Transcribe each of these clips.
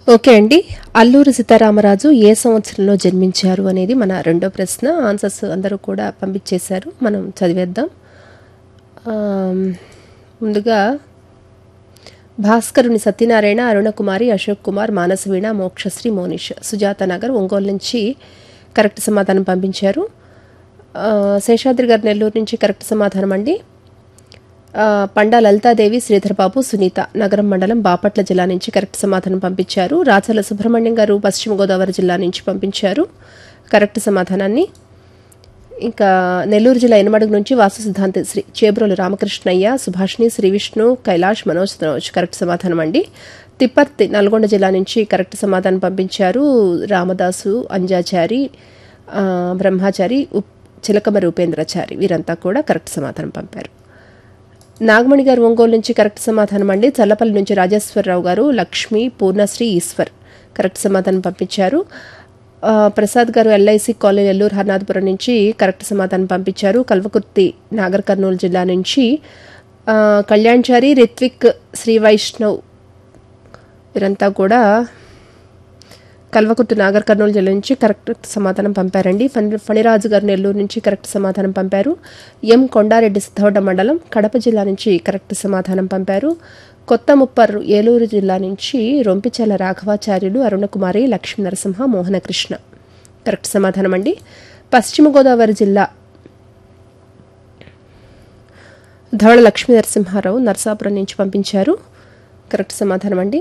okay అండి అల్లూరి సీతారామరాజు ఏ సంవత్సరంలో జన్మించారు అనేది మన రెండో ప్రశ్న ఆన్సర్స్ అందరూ కూడా పంపించేశారు మనం చదివేద్దాం ఆమ్, ముందుగా భాస్కరుని సత్యనారాయణ అరుణకుమారి అశోక్ కుమార్ మానసవీణ మోక్షశ్రీ మోనిష్ సుజాత నగర్ ఒంగోలు నుంచి కరెక్ట్ సమాధానం పంపించారు ఆ, శేషాద్రి గారు నెల్లూరు నుంచి కరెక్ట్ సమాధానం అండి ఆ, పండా లలితాదేవి శ్రీధర్బాబు సునీత నగరం మండలం బాపట్ల జిల్లా నుంచి కరెక్ట్ సమాధానం పంపించారు రాచల సుబ్రహ్మణ్యం గారు పశ్చిమ గోదావరి జిల్లా నుంచి పంపించారు కరెక్ట్ సమాధానాన్ని ఇంకా నెల్లూరు జిల్లా ఎనమడుగు నుంచి వాసు సిద్ధాంతి శ్రీ చేబ్రోలు రామకృష్ణయ్య సుభాష్ని శ్రీ విష్ణు కైలాష్ మనోజ్ తనోజ్ కరెక్ట్ సమాధానం అండి తిప్పర్తి నల్గొండ జిల్లా నుంచి కరెక్ట్ సమాధానం పంపించారు రామదాసు అంజాచారి ఆ, బ్రహ్మాచారి ఉప్ చిలకమరి ఉపేంద్రచారి వీరంతా కూడా కరెక్ట్ సమాధానం పంపారు నాగమణి గారు ఒంగోలు నుంచి కరెక్ట్ సమాధానం అండి చల్లపల్లి నుంచి రాజేశ్వరరావు గారు లక్ష్మి పూర్ణశ్రీ ఈశ్వర్ కరెక్ట్ సమాధానం పంపించారు ఆ, ప్రసాద్ గారు ఎల్ఐసి కాలనీ నెల్లూరు హర్నాథపురం నుంచి కరెక్ట్ సమాధానం పంపించారు కల్వకుర్తి నాగర్ కర్నూలు జిల్లా నుంచి ఆ, కళ్యాణ్చారి రిత్విక్ శ్రీ వైష్ణవ్ వీరంతా కూడా కల్వకుర్తి నాగర్ కర్నూలు జిల్లా నుంచి కరెక్ట్ సమాధానం పంపారండి ఫణి ఫణిరాజు గారు నెల్లూరు నుంచి కరెక్ట్ సమాధానం పంపారు ఎం కొండారెడ్డి సిద్ధవడ్డ మండలం కడప జిల్లా నుంచి కరెక్ట్ సమాధానం పంపారు కొత్త ముప్పర్రు ఏలూరు జిల్లా నుంచి రొంపిచెల రాఘవాచార్యులు అరుణకుమారి లక్ష్మీ నరసింహ మోహనకృష్ణ కరెక్ట్ సమాధానం అండి పశ్చిమ గోదావరి జిల్లా ధవళ లక్ష్మీ నరసింహారావు నరసాపురం నుంచి పంపించారు కరెక్ట్ సమాధానం అండి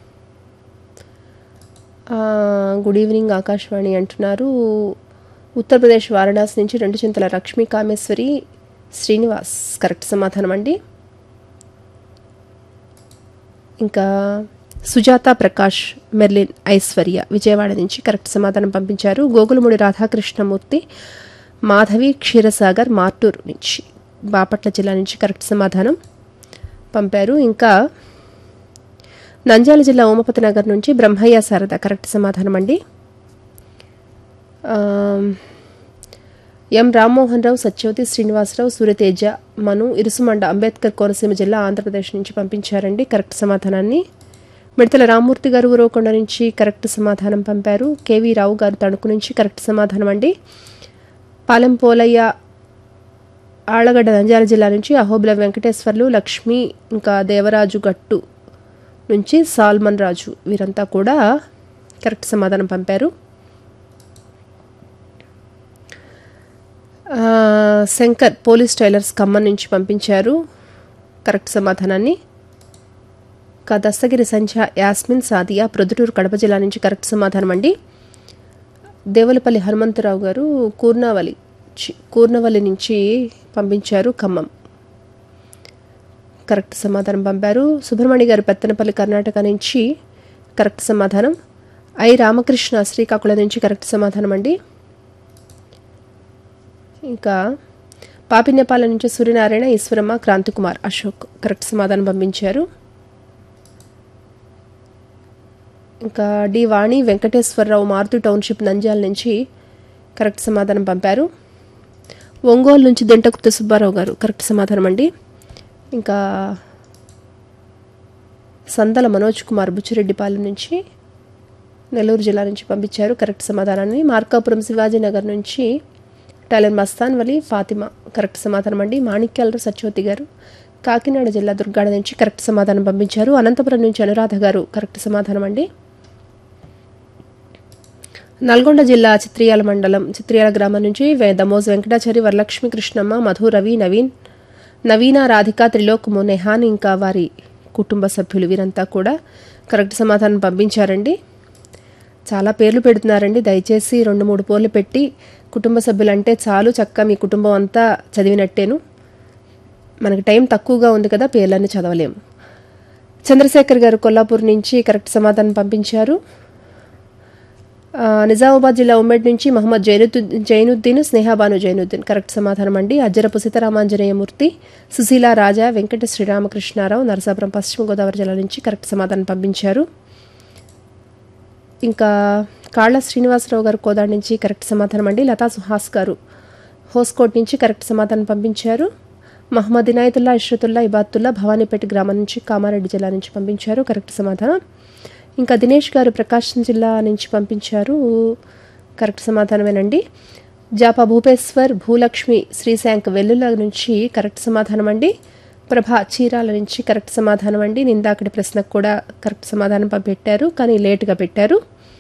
ఆ, గుడ్ ఈవినింగ్ ఆకాశవాణి అంటున్నారు ఉత్తరప్రదేశ్ వారణాసి నుంచి రెండు చింతల లక్ష్మీ కామేశ్వరి శ్రీనివాస్ కరెక్ట్ సమాధానం అండి ఇంకా సుజాత ప్రకాష్ మెర్లిన్ ఐశ్వర్య విజయవాడ నుంచి కరెక్ట్ సమాధానం పంపించారు గోగులముడి రాధాకృష్ణమూర్తి మాధవి క్షీరసాగర్ మార్టూర్ నుంచి బాపట్ల జిల్లా నుంచి కరెక్ట్ సమాధానం పంపారు ఇంకా నంద్యాల జిల్లా ఓమపతి నగర్ నుంచి బ్రహ్మయ్య శారద కరెక్ట్ సమాధానం అండి ఆమ్, ఎం రామ్మోహన్ రావు సత్యవతి శ్రీనివాసరావు సూర్యతేజ మను ఇరుసుమండ అంబేద్కర్ కోనసీమ జిల్లా ఆంధ్రప్రదేశ్ నుంచి పంపించారండి కరెక్ట్ సమాధానాన్ని మిడతల రామ్మూర్తి గారు ఉరవకొండ నుంచి కరెక్ట్ సమాధానం పంపారు కేవీ రావు గారు తణుకు నుంచి కరెక్ట్ సమాధానం అండి పాలెం పోలయ్య ఆళ్లగడ్డ నంద్యాల జిల్లా నుంచి అహోబిల వెంకటేశ్వర్లు లక్ష్మి ఇంకా దేవరాజు గట్టు నుంచి సాల్మన్ రాజు వీరంతా కూడా కరెక్ట్ సమాధానం పంపారు ఆ, శంకర్ పోలీస్ టైలర్స్ ఖమ్మం నుంచి పంపించారు కరెక్ట్ సమాధానాన్ని ఇంకా దస్తగిరి సంధ్య యాస్మిన్ సాదియా ప్రొద్దుటూరు కడప జిల్లా నుంచి కరెక్ట్ సమాధానం అండి దేవులపల్లి హనుమంతరావు గారు కూర్నావలి చి- కూర్నవల్లి నుంచి పంపించారు ఖమ్మం కరెక్ట్ సమాధానం పంపారు సుబ్రహ్మణ్య గారు పెత్తనపల్లి కర్ణాటక నుంచి కరెక్ట్ సమాధానం ఐ రామకృష్ణ శ్రీకాకుళం నుంచి కరెక్ట్ సమాధానం అండి ఇంకా పాపినేపాల నుంచి సూర్యనారాయణ ఈశ్వరమ్మ క్రాంతికుమార్ అశోక్ కరెక్ట్ సమాధానం పంపించారు ఇంకా డి వాణి వెంకటేశ్వరరావు మారుతి టౌన్షిప్ నంద్యాల నుంచి కరెక్ట్ సమాధానం పంపారు ఒంగోలు నుంచి దెంటకుత్త సుబ్బారావు గారు కరెక్ట్ సమాధానం అండి ఇంకా సందల మనోజ్ కుమార్ బుచ్చిరెడ్డిపాలెం నుంచి నెల్లూరు జిల్లా నుంచి పంపించారు కరెక్ట్ సమాధానాన్ని మార్కాపురం శివాజీనగర్ నుంచి టైలర్ మస్తాన్ వలి ఫాతిమా కరెక్ట్ సమాధానం అండి మాణిక్యాలరావు సత్యవతి గారు కాకినాడ జిల్లా దుర్గాడ నుంచి కరెక్ట్ సమాధానం పంపించారు అనంతపురం నుంచి అనురాధ గారు కరెక్ట్ సమాధానం అండి నల్గొండ జిల్లా చిత్రియాల మండలం చిత్రియాల గ్రామం నుంచి వే- దమోజ్ వెంకటాచారి వరలక్ష్మి కృష్ణమ్మ మధు రవి నవీన్ నవీన రాధిక త్రిలోక్ నెహాన్ ఇంకా వారి కుటుంబ సభ్యులు వీరంతా కూడా కరెక్ట్ సమాధానం పంపించారండి చాలా పేర్లు పెడుతున్నారండి దయచేసి రెండు మూడు పేర్లు పెట్టి కుటుంబ సభ్యులంటే చాలు చక్క మీ కుటుంబం అంతా చదివినట్టేను మనకి టైం తక్కువగా ఉంది కదా పేర్లన్నీ చదవలేము చంద్రశేఖర్ గారు కొల్లాపూర్ నుంచి కరెక్ట్ సమాధానం పంపించారు ఆ, నిజామాబాద్ జిల్లా ఉమ్మడి నుంచి మహమ్మద్ జైనుద్దీన్ జైనుద్దీన్ స్నేహాబాను జైనుద్దీన్ కరెక్ట్ సమాధానం అండి అజ్జరపు సీతారామాంజనేయమూర్తి సుశీల రాజా వెంకట శ్రీరామకృష్ణారావు నరసాపురం పశ్చిమ గోదావరి జిల్లా నుంచి కరెక్ట్ సమాధానం పంపించారు ఇంకా కాళ్ళ శ్రీనివాసరావు గారు కోదాడి నుంచి కరెక్ట్ సమాధానం అండి లతా సుహాస్ గారు హోస్కోట్ నుంచి కరెక్ట్ సమాధానం పంపించారు మహమ్మద్ ఇనాయతుల్లా ఇష్రతుల్లా ఇబాతుల్లా భవానీపేట గ్రామం నుంచి కామారెడ్డి జిల్లా నుంచి పంపించారు కరెక్ట్ సమాధానం ఇంకా దినేష్ గారు ప్రకాశం జిల్లా నుంచి పంపించారు కరెక్ట్ సమాధానమేనండి జాపా భూపేశ్వర్ భూలక్ష్మి శ్రీశాంక్ వెల్లుల నుంచి కరెక్ట్ సమాధానం అండి ప్రభా చీరాల నుంచి కరెక్ట్ సమాధానం అండి నిందాకటి ప్రశ్నకు కూడా కరెక్ట్ సమాధానం పెట్టారు కానీ లేటుగా పెట్టారు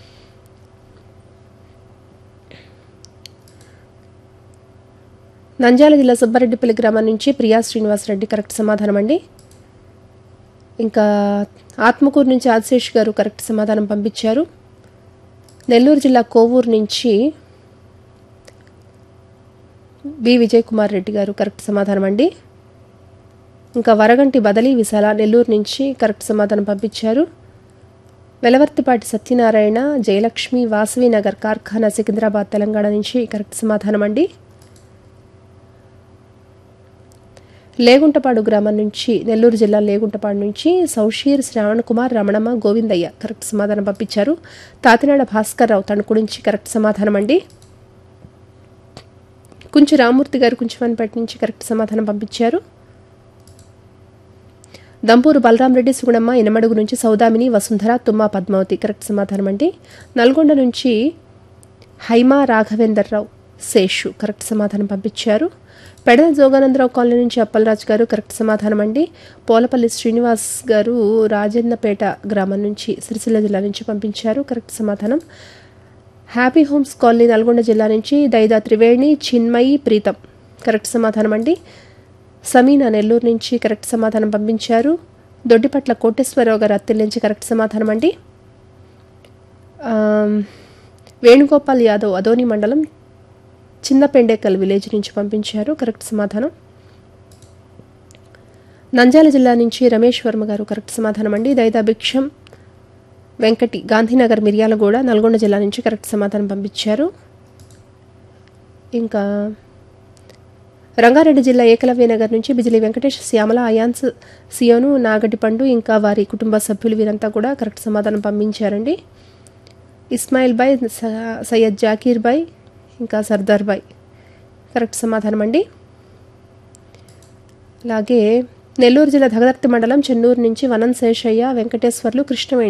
నంద్యాల జిల్లా సుబ్బారెడ్డిపల్లి గ్రామం నుంచి ప్రియా శ్రీనివాసరెడ్డి కరెక్ట్ సమాధానం అండి ఇంకా ఆత్మకూరు నుంచి ఆదిశేష్ గారు కరెక్ట్ సమాధానం పంపించారు నెల్లూరు జిల్లా కోవూరు నుంచి బి విజయ్ కుమార్ రెడ్డి గారు కరెక్ట్ సమాధానం అండి ఇంకా వరగంటి బదలి విశాల నెల్లూరు నుంచి కరెక్ట్ సమాధానం పంపించారు వెలవర్తిపాటి సత్యనారాయణ జయలక్ష్మి వాసవి నగర్ కార్ఖానా సికింద్రాబాద్ తెలంగాణ నుంచి కరెక్ట్ సమాధానం అండి లేగుంటపాడు గ్రామం నుంచి నెల్లూరు జిల్లా లేగుంటపాడు నుంచి సౌషీర్ శ్రావణ్ కుమార్ రమణమ్మ గోవిందయ్య కరెక్ట్ సమాధానం పంపించారు తాతినాడ భాస్కర్ రావు తణుకు నుంచి కరెక్ట్ సమాధానం అండి కొంచెం రామూర్తి గారు కొంచెంపేట నుంచి కరెక్ట్ సమాధానం పంపించారు దంపూరు బలరాం రెడ్డి సుగుణమ్మ ఇనమడుగు నుంచి సౌదామిని వసుంధర తుమ్మా పద్మావతి కరెక్ట్ సమాధానం అండి నల్గొండ నుంచి హైమా రాఘవేందర్ రావు శేషు కరెక్ట్ సమాధానం పంపించారు పెడల జోగానందరావు కాలనీ నుంచి అప్పలరాజు గారు కరెక్ట్ సమాధానం అండి పోలపల్లి శ్రీనివాస్ గారు రాజన్నపేట గ్రామం నుంచి సిరిసిల్ల జిల్లా నుంచి పంపించారు కరెక్ట్ సమాధానం హ్యాపీ హోమ్స్ కాలనీ నల్గొండ జిల్లా నుంచి దైదా త్రివేణి చిన్మయి ప్రీతం కరెక్ట్ సమాధానం అండి సమీనా నెల్లూరు నుంచి కరెక్ట్ సమాధానం పంపించారు దొడ్డిపట్ల కోటేశ్వరరావు గారు అత్తిల్ నుంచి కరెక్ట్ సమాధానం అండి వేణుగోపాల్ యాదవ్ అదోని మండలం చిన్న పెండేకల్ విలేజ్ నుంచి పంపించారు కరెక్ట్ సమాధానం నంద్యాల జిల్లా నుంచి రమేష్ వర్మ గారు కరెక్ట్ సమాధానం అండి దైదా భిక్షం వెంకటి గాంధీనగర్ మిర్యాలగూడ నల్గొండ జిల్లా నుంచి కరెక్ట్ సమాధానం పంపించారు ఇంకా రంగారెడ్డి జిల్లా ఏకలవ్య నగర్ నుంచి బిజిలి వెంకటేష్ శ్యామల అయాన్స్ సియోను నాగటిపండు ఇంకా వారి కుటుంబ సభ్యులు వీరంతా కూడా కరెక్ట్ సమాధానం పంపించారండి ఇస్మాయిల్ బాయ్ సయ్యద్ జాకీర్ బాయ్ ఇంకా సర్దార్ బాయ్ కరెక్ట్ సమాధానం అండి అలాగే నెల్లూరు జిల్లా ధగదర్తి మండలం చెన్నూరు నుంచి వనం శేషయ్య వెంకటేశ్వర్లు కృష్ణవేణి